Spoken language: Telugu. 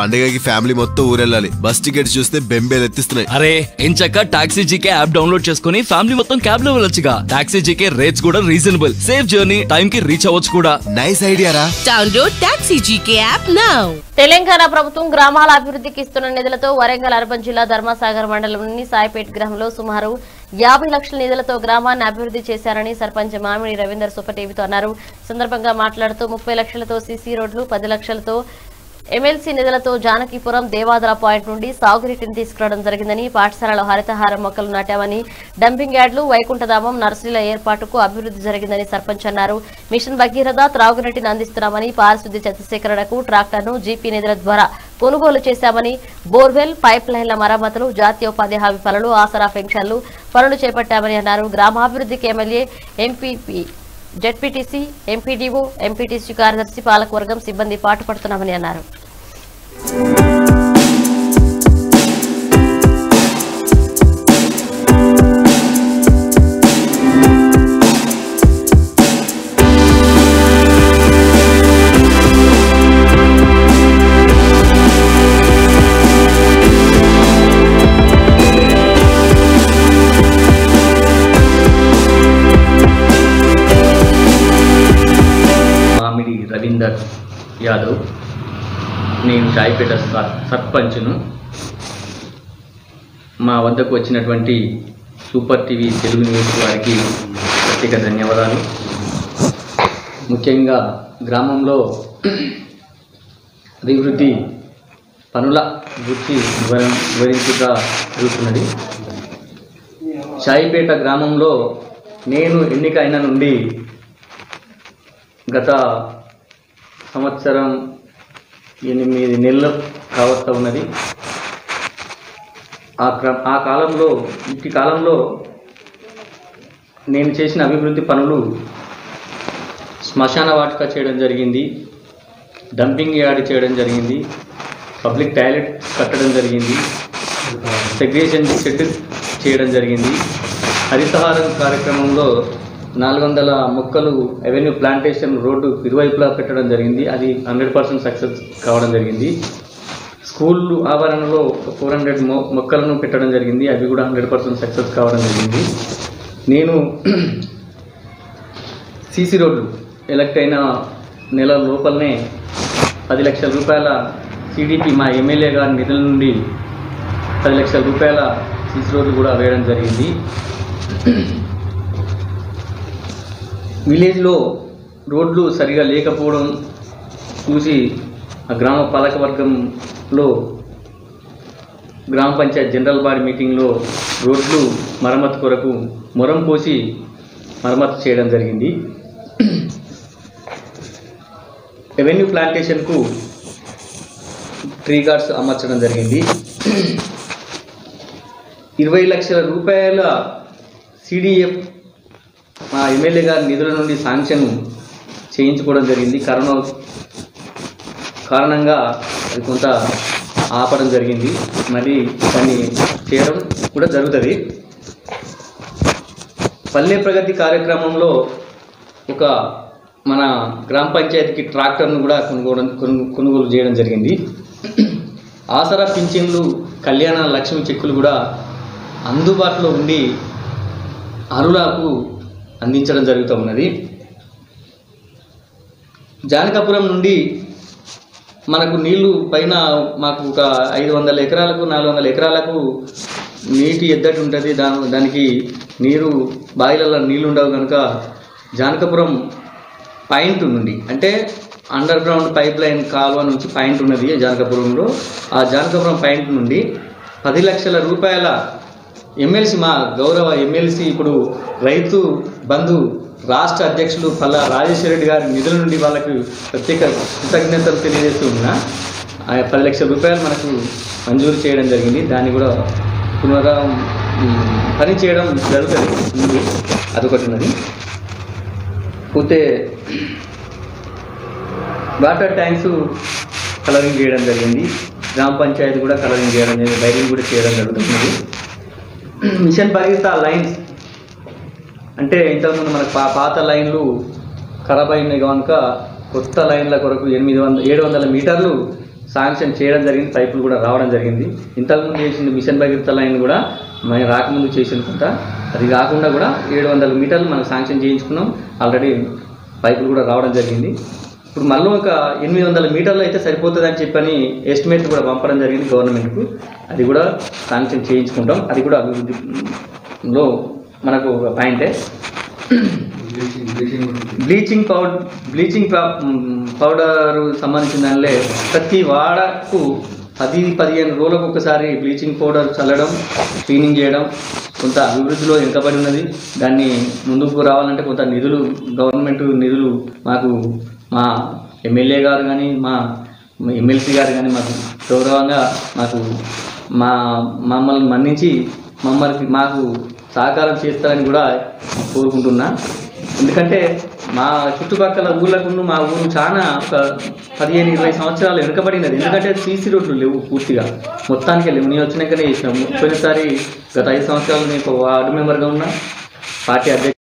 పండగకి ఫ్యామిలీ మొత్తం ఊరెళ్ళాలి బస్ టికెట్స్ చూస్తే బెంబేలు ఎత్తిస్తున్నాయి అరే ఎంచక్క టాక్సీ జీకే యాప్ డౌన్లోడ్ చేసుకుని ఫ్యామిలీ మొత్తం క్యాబ్ లో వెళ్ళొచ్చుగా టాక్సీ జీకే రేట్స్ కూడా రీజనబుల్ సేఫ్ జర్నీ టైం కి రీచ్ అవ్వచ్చు కూడా నైస్ ఐడియా రా Download Taxi GK app now. Telangana ప్రభుత్వం గ్రామాల అభివృద్ధికి ఇస్తున్న నిధులతో వరంగల్ అర్బన్ జిల్లా ధర్మసాగర్ మండలంలోని సాయిపేట్ గ్రామంలో సుమారు యాభై లక్షల నిధులతో గ్రామాన్ని అభివృద్ధి చేశారని సర్పంచ్ మామిడి రవీందర్ సూపర్ టీవీతో అన్నారు ఈ సందర్భంగా మాట్లాడుతూ ముప్పై లక్షలతో సీసీ రోడ్లు పది లక్షలతో ఎమ్మెల్సీ నిధులతో జానకీపురం దేవాదల పాయింట్ నుండి సాగునీటిని తీసుకురావడం జరిగిందని పాఠశాలలో హరితహారం మొక్కలు నాటామని డంపింగ్ యార్డులు వైకుంఠధామం నర్సరీల ఏర్పాటుకు అభివృద్ధి జరిగిందని సర్పంచ్ అన్నారు మిషన్ భగీరథ త్రాగునీటిని అందిస్తున్నామని పారిశుద్ధ్య చెత్త సేకరణకు ట్రాక్టర్ను జీపీ నిధుల ద్వారా కొనుగోలు చేశామని బోర్వెల్ పైప్ లైన్ల మరమ్మతులు జాతీయ ఉపాధి హామీ పనులు ఆసరా పెన్షన్లు పనులు చేపట్టామని అన్నారు గ్రామాభివృద్ధికి MLA MPP ZPTC MPDO MPTC కార్యదర్శి పాలకవర్గం సిబ్బంది పాటుపడుతున్నామని అన్నారు మామిడి రవీందర్ యాదవ్ నేను షాయిపేట సర్- సర్పంచ్ను మా వద్దకు వచ్చినటువంటి సూపర్ టీవీ తెలుగు న్యూస్ వారికి ప్రత్యేక ధన్యవాదాలు ముఖ్యంగా గ్రామంలో అభివృద్ధి పనుల గురించి వివర వివరించుగా జరుగుతున్నది షాయిపేట గ్రామంలో నేను ఎన్నిక అయిన నుండి గత సంవత్సరం ఎనిమిది నెలలు కావస్తా ఉన్నది ఆ క్ర ఆ కాలంలో ఇట్టి కాలంలో నేను చేసిన అభివృద్ధి పనులు శ్మశాన వాటిక చేయడం జరిగింది డంపింగ్ యార్డ్ చేయడం జరిగింది పబ్లిక్ టాయిలెట్ కట్టడం జరిగింది సెగ్రేషన్ షెడ్ చేయడం జరిగింది హరితహారం కార్యక్రమంలో నాలుగు వందల మొక్కలు అవెన్యూ ప్లాంటేషన్ రోడ్డు ఇరువైపులా పెట్టడం జరిగింది అది హండ్రెడ్ పర్సెంట్ సక్సెస్ కావడం జరిగింది స్కూల్ ఆవరణలో ఫోర్ హండ్రెడ్ మొక్కలను పెట్టడం జరిగింది అవి కూడా హండ్రెడ్ పర్సెంట్ సక్సెస్ కావడం జరిగింది నేను సీసీ రోడ్లు ఎలక్ట్ అయిన నెల లోపలనే పది లక్షల రూపాయల సిడిపి మా ఎమ్మెల్యే గారి నిధుల నుండి పది లక్షల రూపాయల సీసీ రోడ్లు కూడా వేయడం జరిగింది విలేజ్లో రోడ్లు సరిగా లేకపోవడం చూసి ఆ గ్రామ పాలక వర్గంలో గ్రామ పంచాయత్ జనరల్ బాడీ మీటింగ్లో రోడ్లు మరమ్మతు కొరకు మొరం పోసి మరమ్మతు చేయడం జరిగింది రెవెన్యూ ప్లాంటేషన్కు ట్రీ గార్డ్స్ అమర్చడం జరిగింది ఇరవై లక్షల రూపాయల సిడిఎఫ్ మా ఎమ్మెల్యే గారి నిధుల నుండి శాంక్షన్ చేయించుకోవడం జరిగింది కరోనా కారణంగా అది కొంత ఆపడం జరిగింది మరి దాన్ని చేయడం కూడా జరుగుతుంది పల్లె ప్రగతి కార్యక్రమంలో ఒక మన గ్రామ పంచాయతీకి ట్రాక్టర్ను కూడా కొనుగోవడం కొను- కొనుగోలు చేయడం జరిగింది ఆసరా పింఛన్లు కళ్యాణ లక్ష్మి చెక్కులు కూడా అందుబాటులో ఉండి అరులకు అందించడం జరుగుతూ ఉన్నది జానకాపురం నుండి మనకు నీళ్లు పైన మాకు ఒక ఐదు వందల ఎకరాలకు నాలుగు వందల ఎకరాలకు నీటి ఎద్దటి ఉంటుంది దా దానికి నీరు బావిలలో నీళ్లు ఉండవు కనుక జానకపురం పాయింట్ నుండి అంటే అండర్ గ్రౌండ్ పైప్ లైన్ కాలువ నుంచి పాయింట్ ఉన్నది జానకపురంలో ఆ జానకపురం పాయింట్ నుండి పది లక్షల రూపాయల ఎమ్మెల్సీ మా గౌరవ ఎమ్మెల్సీ ఇప్పుడు రైతు బంధు రాష్ట్ర అధ్యక్షులు పల్లా రాజేశ్వర రెడ్డి గారి నిధుల నుండి వాళ్ళకు ప్రత్యేక కృతజ్ఞతలు తెలియజేస్తూ ఉన్నా ఆ పది లక్షల రూపాయలు మనకు మంజూరు చేయడం జరిగింది దాన్ని కూడా పునరా ఉమ్, పని చేయడం జరుగుతుంది ఉంది అదొకటి ఉన్నది పోతే వాటర్ ట్యాంక్స్ కలరింగ్ చేయడం జరిగింది గ్రామ పంచాయతీ కూడా కలరింగ్ చేయడం జరిగింది లైటింగ్ కూడా చేయడం జరుగుతుంది మిషన్ భగీరథ లైన్స్ అంటే ఇంతకుముందు మనకు పా పాత లైన్లు ఖరాబ్ అయినాయి కనుక కొత్త లైన్ల కొరకు ఎనిమిది వందల ఏడు వందల మీటర్లు శాంక్షన్ చేయడం జరిగింది పైపులు కూడా రావడం జరిగింది ఇంతకుముందు చేసిన మిషన్ భగీరథ లైన్ కూడా మేము రాకముందు చేసిన కొంత అది కాకుండా కూడా ఏడు వందల మీటర్లు మనం శాంక్షన్ చేయించుకున్నాం ఆల్రెడీ పైపులు కూడా రావడం జరిగింది ఇప్పుడు మళ్ళీ ఒక ఎనిమిది వందల మీటర్లు అయితే సరిపోతుందని చెప్పని ఎస్టిమేట్ కూడా పంపడం జరిగింది గవర్నమెంట్కు అది కూడా శాంక్షన్ చేయించుకుంటాం అది కూడా అభివృద్ధిలో మనకు ఒక పాయింటే బ్లీచింగ్ పౌడర్ బ్లీచింగ్ పౌడర్ సంబంధించిన దానిలో ప్రతి వాడకు పది పదిహేను రోజులకు ఒకసారి బ్లీచింగ్ పౌడర్ చల్లడం క్లీనింగ్ చేయడం కొంత అభివృద్ధిలో వెనుకబడి ఉన్నది దాన్ని ముందుకు రావాలంటే కొంత నిధులు గవర్నమెంట్ నిధులు మాకు మా ఎమ్మెల్యే గారు కానీ మా ఎమ్మెల్సీ గారు కానీ మాకు గౌరవంగా మాకు మా మమ్మల్ని మన్నించి మమ్మల్ని మాకు సహకారం చేస్తారని కూడా కోరుకుంటున్నా ఎందుకంటే మా చుట్టుపక్కల ఊళ్ళకు మా ఊరు చాలా ఒక పదిహేను ఇరవై సంవత్సరాలు వెనుకబడినది ఎందుకంటే సీసీ రోడ్లు లేవు పూర్తిగా మొత్తానికి లేవు నేను వచ్చినాకనే చేసినాము పోయినసారి గత ఐదు సంవత్సరాలు నేను ఒక వార్డు మెంబర్గా ఉన్నా పార్టీ అధ్యక్ష